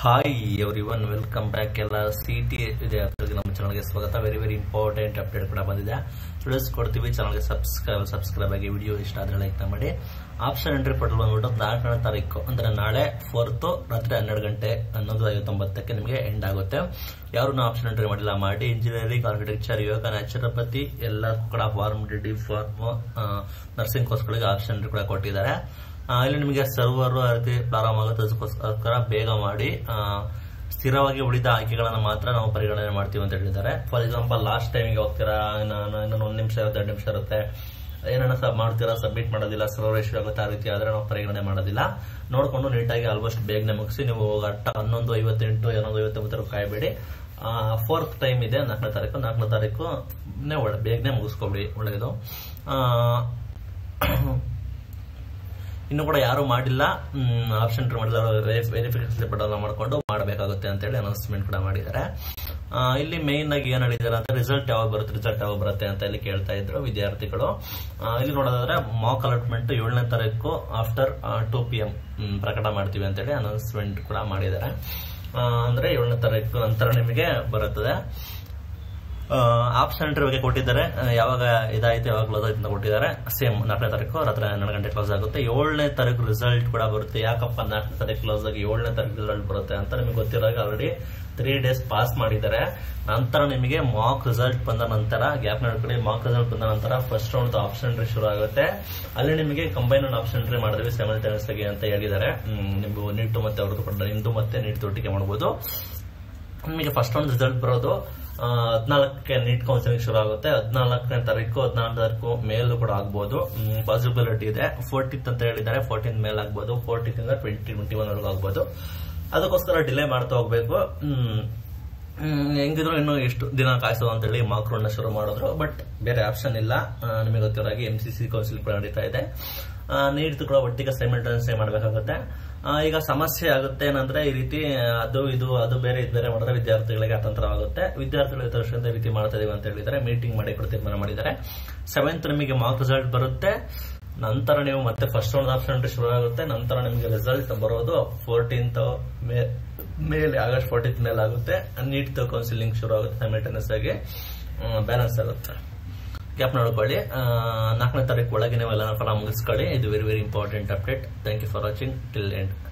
Hi everyone welcome back ಎಲ್ಲ C T ವಿದ್ಯಾರ್ಥಿಗಳಿಗೆ ನಮ್ಮ ಚಾನಲ್ಗೆ ಸ್ವಾಗತ ವೆರಿ ವೆರಿ ಇಂಪಾರ್ಟೆಂಟ್ ಅಪ್ಡೇಟ್ ಕೂಡ ಬಂದಿದೆ ತಿಳಿಸ್ಕೊಡ್ತೀವಿ ಚಾನಲ್ಗೆ ಸಬ್ಸ್ಕ್ರೈಬ್ ಸಬ್ಸ್ಕ್ರೈಬ್ ಆಗಿ ವಿಡಿಯೋ ಇಷ್ಟ ಆದರೆ ಲೈಕ್ ಮಾಡಿ ಆಪ್ಷನ್ ಎಂಟ್ರಿ ಪೋರ್ಟಲ್ ಬಂದ್ಬಿಟ್ಟು ನಾಲ್ಕನೇ ತಾರೀಕು ಅಂದ್ರೆ ನಾಳೆ ಫೋರ್ತ್ ರಾತ್ರಿ ಹನ್ನೆರಡು ಗಂಟೆ ಹನ್ನೊಂದು ಐವತ್ತೊಂಬತ್ತಕ್ಕೆ ನಿಮಗೆ ಎಂಡ್ ಆಗುತ್ತೆ ಯಾರು ಆಪ್ಷನ್ ಎಂಟ್ರಿ ಮಾಡಿಲ್ಲ ಮಾಡಿ ಇಂಜಿನಿಯರಿಂಗ್ ಆರ್ಕಿಟೆಕ್ಚರ್ ಯೋಗ ನ್ಯಾಚುರೋಪತಿ ಎಲ್ಲ ಕೂಡ ಫಾರ್ಮ್ ಡಿ ಫಾರ್ಮ್ ನರ್ಸಿಂಗ್ ಕೋರ್ಸ್ಗಳಿಗೆ ಆಪ್ಷನ್ ಎಂಟ್ರಿ ಕೂಡ ಕೊಟ್ಟಿದ್ದಾರೆ ಆ, ಇಲ್ಲಿ ನಿಮಗೆ ಸರ್ವರ್ ರೀತಿ ಪ್ರಾರಂಭ ಆಗುತ್ತೆ ಅದಕ್ಕೋಸ್ಕರ ಬೇಗ ಮಾಡಿ ಆ, ಸ್ಥಿರವಾಗಿ ಉಳಿದ ಆಯ್ಕೆಗಳನ್ನ ಮಾತ್ರ ನಾವು ಪರಿಗಣನೆ ಮಾಡ್ತೀವಿ ಅಂತ ಹೇಳಿದ್ದಾರೆ ಫಾರ್ ಎಕ್ಸಾಂಪಲ್ ಲಾಸ್ಟ್ ಟೈಮಿಗೆ ಹೋಗ್ತೀರಾ ಇನ್ನು ಇನ್ನೊಂದು ಒಂದು ನಿಮಿಷ ಇರುತ್ತೆ ಎರಡು ನಿಮಿಷ ಇರುತ್ತೆ ಏನನ್ನ ಸಬ್ ಮಾಡ್ತೀರಾ ಸಬ್ಮಿಟ್ ಮಾಡೋದಿಲ್ಲ ಸರ್ವರ್ ಇಶ್ಯೂ ಆಗುತ್ತೆ ಆ ರೀತಿ ಆದ್ರೆ ನಾವು ಪರಿಗಣನೆ ಮಾಡೋದಿಲ್ಲ ನೋಡ್ಕೊಂಡು ನೀಟಾಗಿ ಆಲ್ಮೋಸ್ಟ್ ಬೇಗನೆ ಮುಗಿಸಿ ನೀವು ಅಟ್ಟ ಹನ್ನೊಂದು ಐವತ್ತೆಂಟು ಹನ್ನೊಂದು ಐವತ್ತೊಂಬತ್ತರ ಕಾಯ್ಬೇಡಿ ಫೋರ್ತ್ ಟೈಮ್ ಇದೆ ನಾಲ್ಕನೇ ತಾರೀಕು ನಾಲ್ಕನೇ ತಾರೀಕು ಒಳ್ಳೆ ಬೇಗನೆ ಮುಗಿಸ್ಕೊಬಿಡಿ ಒಳ್ಳೆಯದು ಆ, ಇನ್ನು ಕೂಡ ಯಾರು ಮಾಡಿಲ್ಲ ಆಪ್ಷನ್ ಮಾಡಿಲ್ಲ ವೆರಿಫಿಕೇಶನ್ ಬಟನ್ ಮಾಡಿಕೊಂಡು ಮಾಡಬೇಕಾಗುತ್ತೆ ಅಂತ ಹೇಳಿ ಅನೌನ್ಸ್ಮೆಂಟ್ ಕೂಡ ಮಾಡಿದ್ದಾರೆ ಆ, ಇಲ್ಲಿ ಮೇನ್ ಆಗಿ ಏನ್ ಹೇಳಿದ್ದಾರೆ ಅಂದ್ರೆ ರಿಸಲ್ಟ್ ಯಾವಾಗ ಬರುತ್ತೆ ರಿಸಲ್ಟ್ ಯಾವಾಗ ಬರುತ್ತೆ ಅಂತ ಇಲ್ಲಿ ಕೇಳ್ತಾ ಇದ್ರು ವಿದ್ಯಾರ್ಥಿಗಳು ಆ, ಇಲ್ಲಿ ನೋಡೋದಾದ್ರೆ ಮಾಕ್ ಅಲಾಟ್ಮೆಂಟ್ ಏಳನೇ ತಾರೀಕು ಆಫ್ಟರ್ ಟೂ ಪಿ ಎಂ ಪ್ರಕಟ ಮಾಡ್ತೀವಿ ಅಂತ ಹೇಳಿ ಅನೌನ್ಸ್ಮೆಂಟ್ ಕೂಡ ಮಾಡಿದ್ದಾರೆ ಆ, ಅಂದ್ರೆ ಏಳನೇ ತಾರೀಕು ನಂತರ ನಿಮಗೆ ಬರುತ್ತದೆ ಆಪ್ಷನ್ ಎಂಟ್ರಿ ಬಗ್ಗೆ ಕೊಟ್ಟಿದ್ದಾರೆ ಆ, ಯಾವಾಗ ಇದಾಯ್ತು ಯಾವಾಗ ಕ್ಲೋಸ್ ಆಯ್ತು ಅಂತ ಕೊಟ್ಟಿದ್ದಾರೆ ಸೇಮ್ ನಾಲ್ಕನೇ ತಾರೀಕು ರಾತ್ರಿ ಹನ್ನೆರಡು ಗಂಟೆ ಕ್ಲೋಸ್ ಆಗುತ್ತೆ ಏಳನೇ ತಾರೀಕು ರಿಸಲ್ಟ್ ಕೂಡ ಬರುತ್ತೆ ಯಾಕಪ್ಪ ನಾಲ್ಕನೇ ತಾರೀಕು ಕ್ಲೋಸ್ ಆಗಿ ಏಳನೇ ತಾರೀಕು ರಿಸಲ್ಟ್ ಬರುತ್ತೆ ಅಂತ ನಿಮಗೆ ಗೊತ್ತಿರೋ ಆಲ್ರೆಡಿ ತ್ರೀ ಡೇಸ್ ಪಾಸ್ ಮಾಡಿದ್ದಾರೆ ನಂತರ ನಿಮಗೆ ಮಾಕ್ ರಿಸಲ್ಟ್ ಬಂದ ನಂತರ ಗ್ಯಾಪ್ ನಡ್ಕೊಳ್ಳಿ ಮಾಕ್ ರಿಸಲ್ಟ್ ಬಂದ ನಂತರ ಫಸ್ಟ್ ರೌಂಡ್ ಆಪ್ಷನ್ ಎಂಟ್ರಿ ಶುರು ಆಗುತ್ತೆ ಅಲ್ಲಿ ನಿಮಗೆ ಕಂಬೈನ್ ಆಪ್ಷನ್ ಎಂಟ್ರಿ ಮಾಡಿದ್ವಿ ಸೆವೆಂಟೆನ್ಸ್ ಆಗಿ ಅಂತ ಹೇಳಿದ್ದಾರೆ ಹ್ಮ್, ನೀವು ನೀಟು ಮತ್ತೆ ಅವ್ರದ್ದು ಕೂಡ ನಿಮ್ದು ಮತ್ತೆ ನೀಟ್ ಒಟ್ಟಿಗೆ ಮಾಡಬಹುದು ನಿಮಗೆ ಫಸ್ಟ್ ಒಂದು ರಿಸಲ್ಟ್ ಬರೋದು ಹದಿನಾಲ್ಕಕ್ಕೆ ನೀಟ್ ಕೌನ್ಸಿಲಿಂಗ್ ಶುರು ಆಗುತ್ತೆ ಹದಿನಾಲ್ಕನೇ ತಾರೀಕು ಹದಿನಾಲ್ಕು ತಾರೀಕು ಮೇಲೂ ಕೂಡ ಆಗ್ಬೋದು ಪಾಸಿಬಿಲಿಟಿ ಇದೆ ಫೋರ್ಟೀತ್ ಅಂತ ಹೇಳಿದ್ದಾರೆ ಫೋರ್ಟೀನ್ ಮೇಲ್ ಆಗ್ಬೋದು ಫೋರ್ಟೀತ್ ಇಂದ ಟ್ವೆಂಟಿ ಟ್ವೆಂಟಿ ಒನ್ ವರೆಗೂ ಆಗ್ಬೋದು ಅದಕ್ಕೋಸ್ಕರ ಡಿಲೇ ಮಾಡ್ತಾ ಹೋಗ್ಬೇಕು ಹ್ಮ್. ಹ್ಮ್, ಹೆಂಗಿದ್ರು ಇನ್ನು ಎಷ್ಟು ದಿನ ಕಾಯಿಸೋದು ಅಂತ ಹೇಳಿ ಮಾಕ್ರೋನ್ ಶುರು ಮಾಡಿದ್ರು ಬಟ್ ಬೇರೆ ಆಪ್ಷನ್ ಇಲ್ಲ ಆ, ನಿಮಗೆ ಗೊತ್ತಿರೋ ಹಾಗೆ ಎಂ ಸಿ ಸಿ ಕೌನ್ಸಿಲ್ ಕೂಡ ನಡೀತಾ ಇದೆ ನೀಡ್ತು ಕೂಡ ಒಟ್ಟಿಗೆ ಸೈಮಲ್ಟೇನಿಯಸ್ ಮಾಡಬೇಕಾಗುತ್ತೆ ಆ, ಈಗ ಸಮಸ್ಯೆ ಆಗುತ್ತೆ ಏನಂದ್ರೆ ಈ ರೀತಿ ಆ, ಅದು ಇದು ಅದು ಬೇರೆ ಇದು ಬೇರೆ ಮಾಡಿದ್ರೆ ವಿದ್ಯಾರ್ಥಿಗಳಿಗೆ ಅತಂತ್ರವಾಗುತ್ತೆ ವಿದ್ಯಾರ್ಥಿಗಳು ಇತರ ವರ್ಷದಿಂದ ಈ ರೀತಿ ಮಾಡ್ತಾ ಇದೀವಿ ಅಂತ ಹೇಳಿದ್ದಾರೆ ಮೀಟಿಂಗ್ ಮಾಡಿ ಕೂಡ ತೀರ್ಮಾನ ಮಾಡಿದ್ದಾರೆ ಸೆವೆಂತ್ ನಿಮಗೆ ಮಾರ್ಕ್ ರಿಸಲ್ಟ್ ಬರುತ್ತೆ ನಂತರ ನೀವು ಮತ್ತೆ ಫಸ್ಟ್ ರೌಂಡ್ ಆಪ್ಷನ್ ಶುರು ಆಗುತ್ತೆ ನಂತರ ನಿಮಗೆ ರಿಸಲ್ಟ್ ಬರೋದು ಫೋರ್ಟೀನ್ತ್ ಮೇಲೆ ಆಗಸ್ಟ್ ಫೋರ್ಟೀನ್ತ್ ಮೇಲೆ ಆಗುತ್ತೆ ನೀಟ್ ಕೌನ್ಸಿಲಿಂಗ್ ಶುರು ಆಗುತ್ತೆ ಸೈಮಲ್ಟೇನಿಯಸ್ ಆಗಿ ಬ್ಯಾಲೆನ್ಸ್ ಆಗುತ್ತೆ ಗ್ಯಾಪ್ ನೋಡ್ಕೊಳ್ಳಿ ಆ, ನಾಲ್ಕನೇ ತಾರೀಕು ಒಳಗೆ ನೀವು ಎಲ್ಲ ಫಲ ಮುಗಿಸ್ಕೊಳ್ಳಿ ಇದು very very important update thank you for watching till end